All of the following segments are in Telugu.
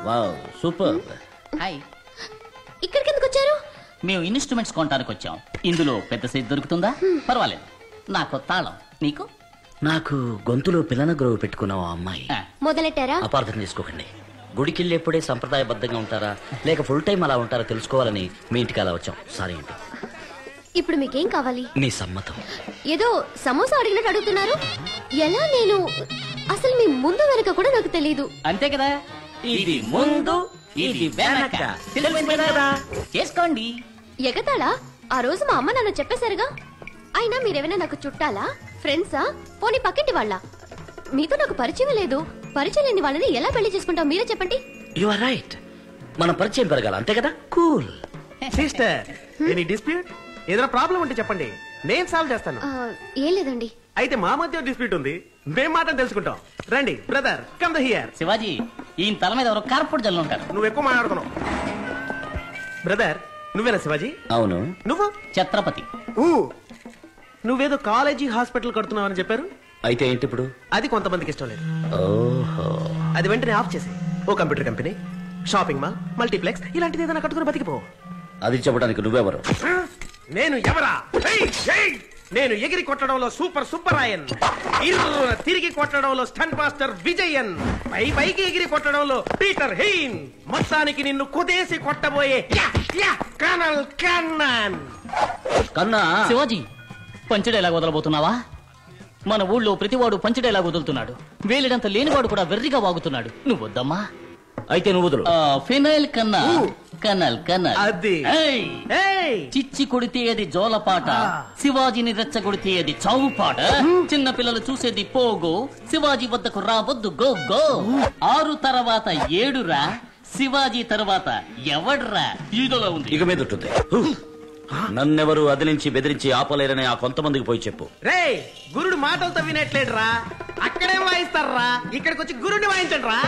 వావ్ సూపర్ హాయ్ ఇక్కడికి ఎందుకు వచ్చారు మేము ఇన్స్ట్రుమెంట్స్ కొనడానికి వచ్చాం ఇందులో పెద్ద సైజ్ దొరుకుతుందా పర్వాలేదు నాకు తాళం నీకు నాకు గొంతులో పిల్లన గ్రోవ్ పెట్టుకున్న ఓ అమ్మాయి ఆ, మొదలెట్టారా అపార్థం చేసుకోకండి గుడికి వెళ్ళేప్పుడే సంప్రదాయబద్ధంగా ఉంటారా లేక ఫుల్ టైం అలా ఉంటారా తెలుసుకోవాలని మీ ఇంటికి అలా వచ్చాం సారీ అండి ఇప్పుడు మీకేం కావాలి మీ సమ్మతం ఏదో సమోసా అడిగినట్టు అడుగుతున్నారు ఎలా నేను అసలు మీ ముందు వెనక కూడా నాకు తెలియదు అంతే కదా ఇది ముందు ఇది వెనక తెలిసిపోయింది కదా చేసుకోండి ఎగతాళా ఆ రోజు మా అమ్మ నాన్న చెప్పేశారుగా అయినా మీరేమైనా నాకు చుట్టాలా ఫ్రెండ్సా పోనీ పక్కింటి వాళ్ళ మీతో నాకు పరిచయం లేదు పరిచయం లేని వాళ్ళని ఎలా పెళ్లి చేసుకుంటాం మీరే చెప్పండి యు ఆర్ రైట్ మన పరిచయం పెరగాల అంతే కదా కూల్ సిస్టర్ ఎనీ డిస్ప్యూట్ ఏదైనా ప్రాబ్లం ఉంటే చెప్పండి నేను సాల్వ్ చేస్తాను ఆ, ఏం లేదండి అయితే మా మధ్య డిస్ప్యూట్ ఉంది మేం మాట తెలుసుకుంటాం రండి brother come the here Shivaji ఈయన తల మీద ఎవరో కార్పొట్ జల్లు ఉంటారు నువ్వు ఎక్కువ మాట్లాడుతున్నావు బ్రదర్ నువ్వేనా శివాజీ అవును నువ్వు ఛత్రపతి ఊ నువ్వేదో కాలేజీ హాస్పిటల్ కడుతున్నావని చెప్పారు అయితే ఏంటి ఇప్పుడు అది కొంతమందికి ఇష్టం లేదు ఓహో అది వెంటనే ఆఫ్ చేసి ఓ computer company shopping mall multiplex ఇలాంటిది ఏదైనా కట్టుకుని బతికిపో అది చెప్పడానికి నువ్వెవరు నేను ఎవరా ఏయ్, ఏయ్! నేను ఎగిరి కొట్టడంలో సూపర్ సుబ్బరాయన్ ఇర్రున తిరిగి కొట్టడంలో స్టన్ మాస్టర్ విజయన్ పై పైకి ఎగిరి కొట్టడంలో పీటర్ హెయిన్ మొత్తానికి నిన్ను కుదేసి కొట్టబోయే యా, యా, కనల్ కన్నాన్ కన్నా శివాజీ పంచడేలాగా వదలబోతున్నావా మన ఊళ్ళో ప్రతివాడు పంచడేలాగా వదులుతున్నాడు వేలిడంత లేనివాడు కూడా వెర్రిగా వాగుతున్నాడు నువ్వు వద్దమ్మా అయితే నువ్వు వదులు ఆ, ఫినైల్ కన్నా కనల్ కనల్ అది. ఏయ్! ఏయ్ చిచ్చి కొడితే అది జోలపాట శివాజీని రెచ్చగొడితే అది చావు పాట చిన్న పిల్లలు చూసేది పోగో శివాజీ వద్దకు రావద్దు గో గో ఆరు తర్వాత ఏడురా శివాజీ తర్వాత ఎవడ్రా ఈదోలో ఉంది ఇక మీద ఉంటుంది నన్నెవరు అదిలించి బెదిరించి ఆపలేరని ఆ కొంతమందికి పోయి చెప్పు రే గురుడు మాటలతో వినట్లేడురా అక్కడేం వాయిస్తారా ఇక్కడికి వచ్చి గురుడిని వాయించండి రా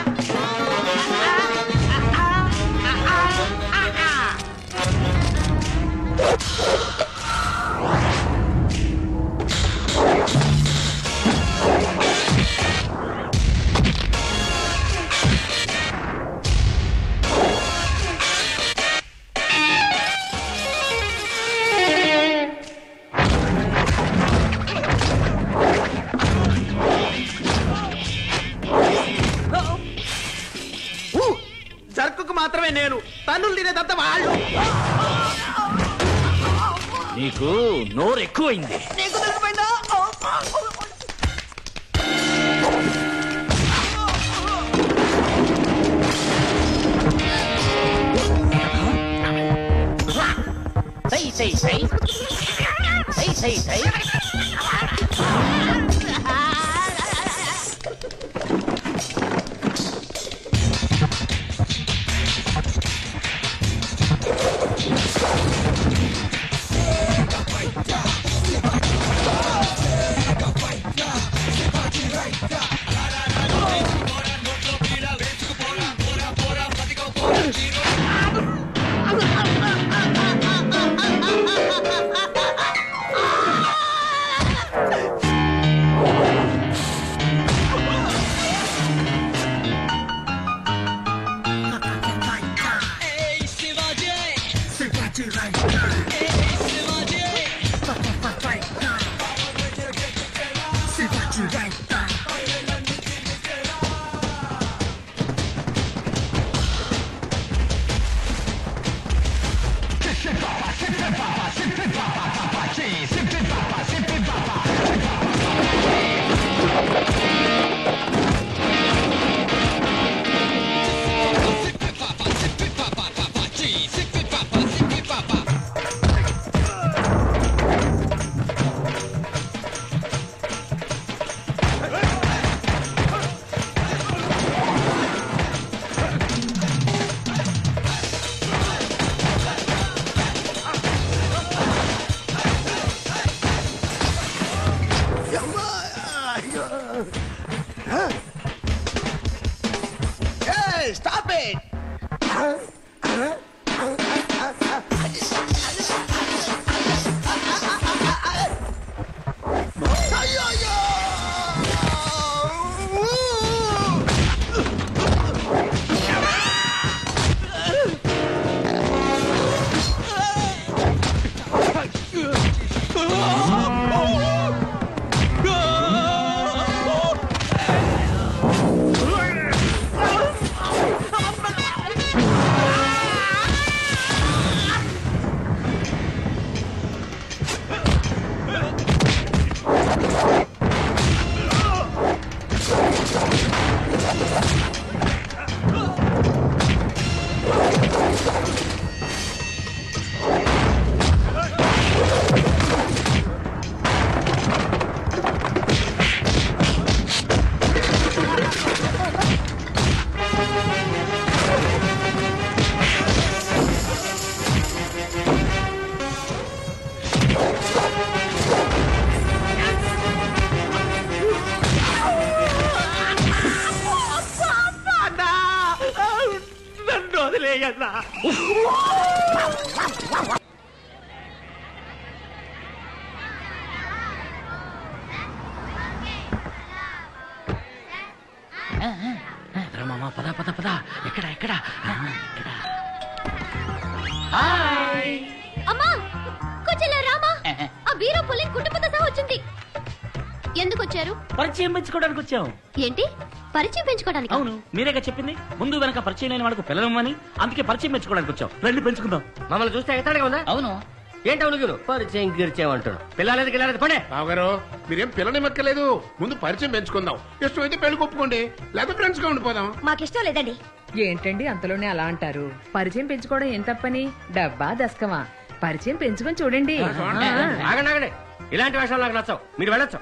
జర్కుకు మాత్రమే నేను తన్నులు తినేదంతా వాళ్ళు నీకు నోరు ఎక్కువైంది నీకు తెలిసిపోయిందా సై సై సై సై సై సై స్టాప్ ఇట్ విజయన్న మామ పద పద పద ఎక్కడ ఎక్కడ ఎక్కడ అమ్మా కూర్చోలే రామా ఆ బీరో పుల్లి కుటుంబంతో సహా వచ్చింది ఎందుకు వచ్చారు పరిచయం పెంచుకోవడానికి వచ్చాం ఏంటి పరిచయం పెంచుకోవడానికి అవును మీరేగా చెప్పింది ముందు వెనక పరిచయం లేని వాళ్ళకు పిల్లలమని అందుకే పరిచయం పెంచుకోవడానికి వచ్చాం రండి పెంచుకుందాం మమ్మల్ని చూస్తే ఎత్తాడుగా ఉందా అవును ఏంటి అవును గురు పరిచయం గిరిచేమంటాడు పిల్లలేదు గిల్లలేదు పడే బావగారు మీరేం పిల్లని మెక్కలేదు ముందు పరిచయం పెంచుకుందాం ఇష్టమైతే పెళ్లి ఒప్పుకోండి లేకపోతే ఫ్రెండ్స్ గా ఉండిపోదాం మాకిష్టం లేదండి ఏంటండి అంతలోనే అలా అంటారు పరిచయం పెంచుకోవడం ఏం తప్పని డబ్బా దశకమా పరిచయం పెంచుకొని చూడండి ఆ. ఆగండి ఆగండి ఇలాంటి వేషాలు నాకు నచ్చవు మీరు వెళ్ళొచ్చు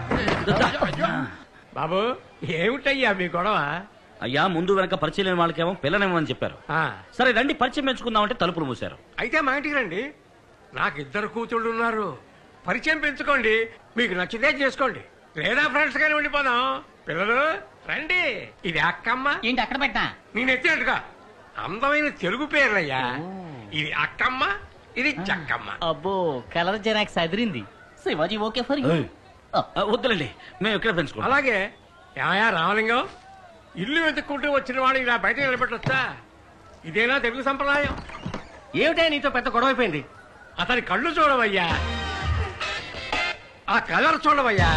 బాబు ఏమిటయ్యా మీ గొడవ అయ్యా ముందు వెనక పరిచయం లేని వాళ్ళకేమో పిల్లనేమని చెప్పారు ఆ, సరే రండి పరిచయం పెంచుకుందాం అంటే తలుపులు మూసారు అయితే మా ఇంటికి రండి నాకు ఇద్దరు కూతుళ్ళు ఉన్నారు పరిచయం పెంచుకోండి మీకు నచ్చితే చేసుకోండి లేదా ఫ్రెండ్స్ గానే ఉండిపోదాం పిల్లలు రండి ఇది అక్కమ్మ ఏంటి అక్కడ పెట్టా నేను ఎత్తినట్టుగా అందమైన తెలుగు పేర్లయ్యా ఇది అక్కమ్మ ఇది చక్కమ్మ అబ్బో కలర్ జెరాక్స్ అదిరింది శివాజీ ఓకే ఫర్ యూ ఆ, వద్దులేండి మేము ఇక్కడ పెంచుకుంటాం అలాగే ఏమయ్యా రామలింగం ఇల్లు వెతుక్కుంటూ వచ్చిన వాడు ఇలా బయట నిలబెట్టొచ్చా ఇదేనా తెలుగు సంప్రదాయం ఏమిటే నీతో పెద్ద గొడవ అయిపోయింది అతని కళ్ళు చూడవయ్యా ఆ కలర్ చూడవయ్యా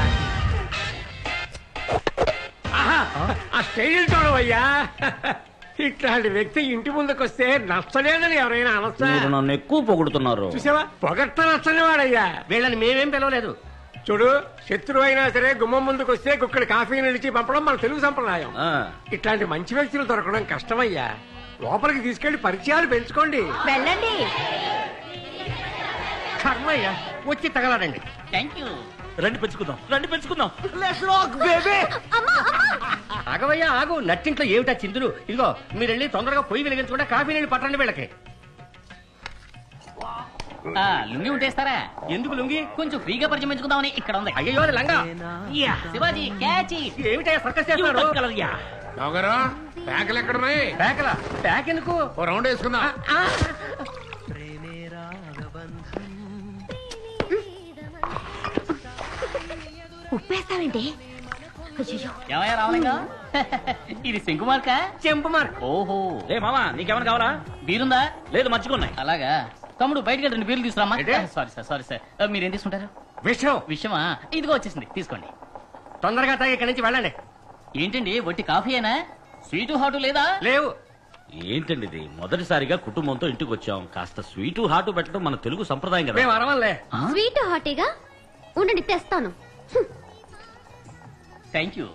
ఆహా, ఆ స్టైల్ చూడవయ్యా ఇట్లాంటి వ్యక్తి ఇంటి ముందుకు వస్తే నచ్చలేదని ఎవరైనా అనొచ్చా మీరు నన్ను ఎక్కువ పొగుడుతున్నారు చూసావా పొగట్ట నచ్చని వాడయ్యా వీళ్ళని మేమేం పిలవలేదు చూడు శత్రువు అయినా సరే గుమ్మం ముందుకు వస్తే కుక్కడి కాఫీ నిలిచి పంపడం మన తెలుగు సంప్రదాయం ఆ, ఇట్లాంటి మంచి వ్యక్తులు దొరకడం కష్టమయ్యా లోపలికి తీసుకెళ్లి పరిచయాలు పెంచుకోండి వెళ్ళండి కర్మయ్య వచ్చి తగలడండి థ్యాంక్ యూ రండి పెంచుకుందాం రండి పెంచుకుందాం ఆగవయ్యా ఆగు నట్టింట్లో ఏమిటా చిందులు ఇదిగో మీరు వెళ్ళి తొందరగా పొయ్యి వెలిగించకుండా కాఫీ నీళ్ళు పట్టండి వీళ్ళకి ఆ, లుంగి ఉంటేస్తారా ఎందుకు లుంగి కొంచెం ఫ్రీగా పరిచయం పెంచుకుందామని ఇక్కడ ఉంది అయ్యో అది లంగా శివాజీ క్యాచ్ ఏమిటా సర్కస్ చేస్తున్నారు బావగారు ప్యాకలు ఎక్కడున్నాయి ప్యాకల ప్యాక్ ఎందుకు ఓ రౌండ్ వేసుకుందాం ఉప్పేస్తావేంటి అయ్యో ఏమయ్యా రామలింగం ఇది శంకుమార్క చెంపు మార్క్ ఓహో ఏ మామా నీకేమైనా కావాలా బీరుందా లేదు మర్చిపోన్నాయి అలాగా తమ్ముడు బయటికి వెళ్ళి రెండు బీర్లు తీసుకురామా ఏంటి? సారీ సార్ సారీ సార్ ఆ, మీరేం తీసుకుంటారు విషయం విషయమా ఇదిగో వచ్చేసింది తీసుకోండి తొందరగా తాగి ఇక్కడి నుంచి వెళ్ళండి ఏంటండి వట్టి కాఫీయేనా స్వీటు హాటు లేదా లేవు ఏంటండి ఇది మొదటిసారిగా కుటుంబంతో ఇంటికి వచ్చాం కాస్త స్వీటు హాటు పెట్టడం మన తెలుగు సంప్రదాయం కదా మేము అరవలే స్వీట్ హాటీగా ఉండండి తెస్తాను థ్యాంక్ యూ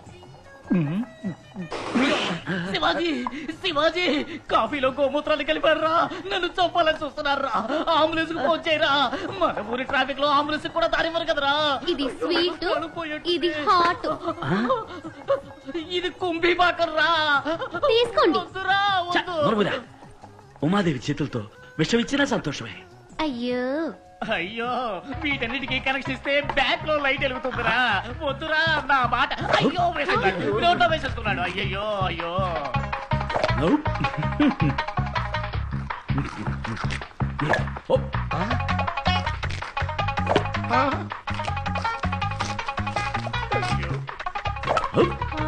శివాజీ శివాజీ కాఫీలో గోమూత్రాలు కలిపారా నన్ను చంపాలని చూస్తున్నారా అంబులెన్స్ కు ఫోన్ చేయరా మన ఊరి ట్రాఫిక్ లో అంబులెన్స్ కూడా దారివ్వరు కదరా ఇది స్వీట్ ఇది హాట్ ఇది కుంభీ బాకర్రా తీసుకోండి వద్దురా, ఛ, వద్దు. నోరుమూయరా. ఉమాదేవి చేతులతో విషం ఇచ్చినా సంతోషమే అయ్యో అయ్యో వీటన్నిటికీ కనెక్షన్ ఇస్తే బ్యాక్ లో లైట్ వెలుగుతుందిరా వద్దురా నా మాట అయ్యో వేసేస్తున్నాడు నోట్లో వేసేస్తున్నాడు అయ్యయ్యో అయ్యో no. Oh, oh.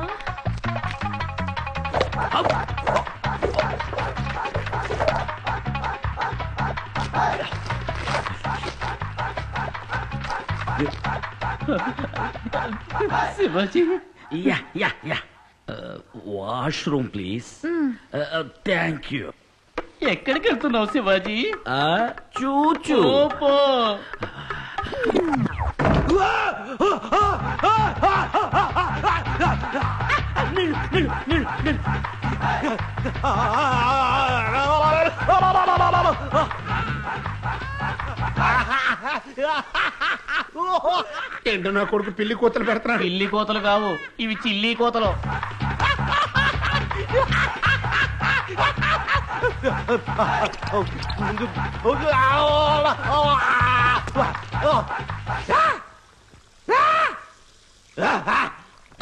Shivaji yeah yeah yeah washroom please thank you ఎక్కడికి వెళ్తున్నావు శివాజీ చూచు ఓపో ఏంటో నా కొడుకు పిల్లి కూతలు పెడుతున్నాడు పిల్లి కోతలు కావు ఇవి చిల్లి కోతలు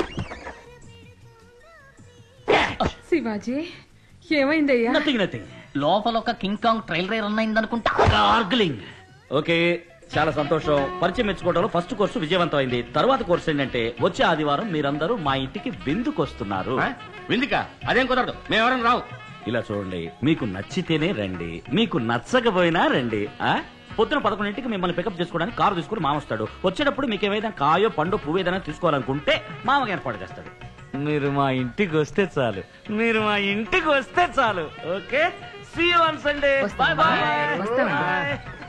శివాజీ ఏమైందయ్యా నథింగ్ నథింగ్ లోపల ఒక కింగ్ కాంగ్ ట్రైలర్ రన్ అయిందనుకుంటా గార్గ్లింగ్ ఓకే చాలా సంతోషం పరిచయం మెచ్చుకోవడంలో ఫస్ట్ కోర్సు విజయవంతం అయింది తర్వాత కోర్సు ఏంటంటే వచ్చే ఆదివారం మీరందరూ మా ఇంటికి విందుకు వస్తున్నారు ఆ? విందుక అదేం కుదరదు మేము ఎవరైనా రావు ఇలా చూడండి మీకు నచ్చితేనే రండి మీకు నచ్చకపోయినా రండి ఆ పొద్దున పదకొండింటికి మిమ్మల్ని పికప్ చేసుకోవడానికి కారు తీసుకుని మామ వస్తాడు వచ్చేటప్పుడు మీకు ఏమైనా కాయో పండు పువ్వు ఏదైనా తీసుకోవాలనుకుంటే మామకి ఏర్పాటు చేస్తాడు మీరు మా ఇంటికి వస్తే చాలు మీరు మా ఇంటికి వస్తే చాలు okay see you on Sunday bye bye వస్తామండి